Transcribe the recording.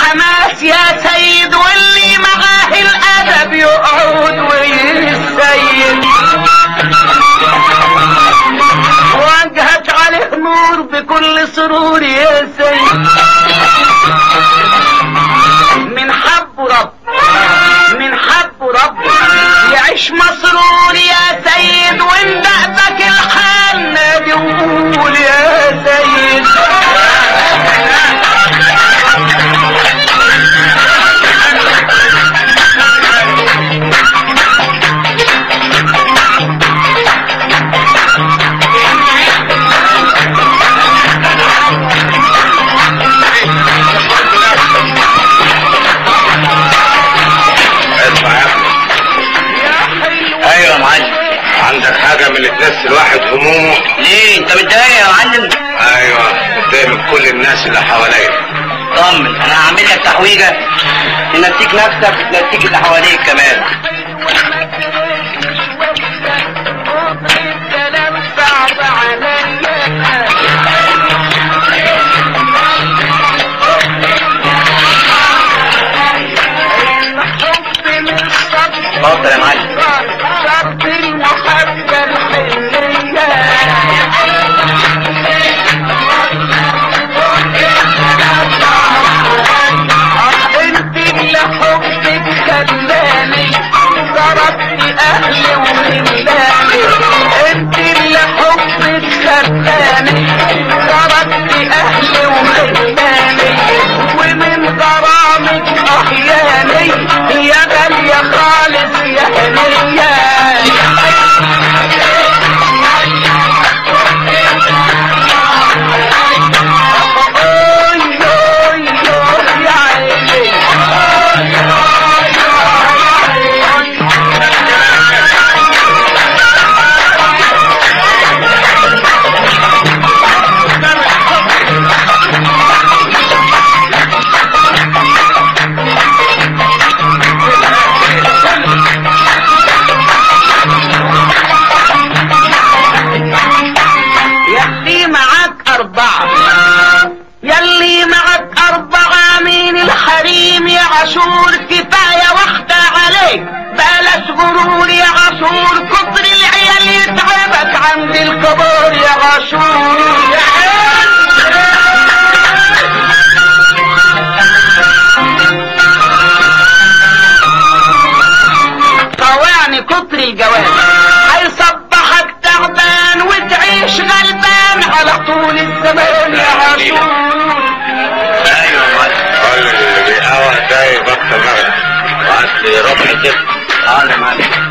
حماس يا سيد واللي معاه الادب يقعد ويسيد وجهت عليه نور بكل سرور يا سيد من حب رب من حب رب يعيش مسرور يا سيد وان دأبك الحال نادي وقول يا سيد اسمع يا احمد ايوه يا معلم عندك حاجة من اللي تنسي الواحد همومه ليه انت متضايق يا معلم ايوه متضايق من كل الناس اللي حواليا طمن انا هعمل لك تحويجه تنسيك نفسك وتنسيك اللي حواليك كمان الكلام صعب عليا الحب من صبر اتفضل يا معلم شرط المحبة الحنية انت اللي حبك خلاني ضربت اهلي وملاني انت اللي حبك خلاني ضربت اهلي وملاني ومن غرامك احياني يا غالية خالص يا هنية أوي أوي أوي يا عيني يلي معاك أربعة يلي معاك أربعة من الحريم يا عاشور كفاية واحدة عليك بلاش غرور يا عاشور كتر العيال يتعبك عند الكبار يا عاشور يا طوعني كتر الجواز هيصبحك تعبان وتعيش غلبان على طول الزمان يا عاشور ايوه يا معلم قال اللي بيقوى ده يبطل مغرب وعد ربع كده اه يا معلم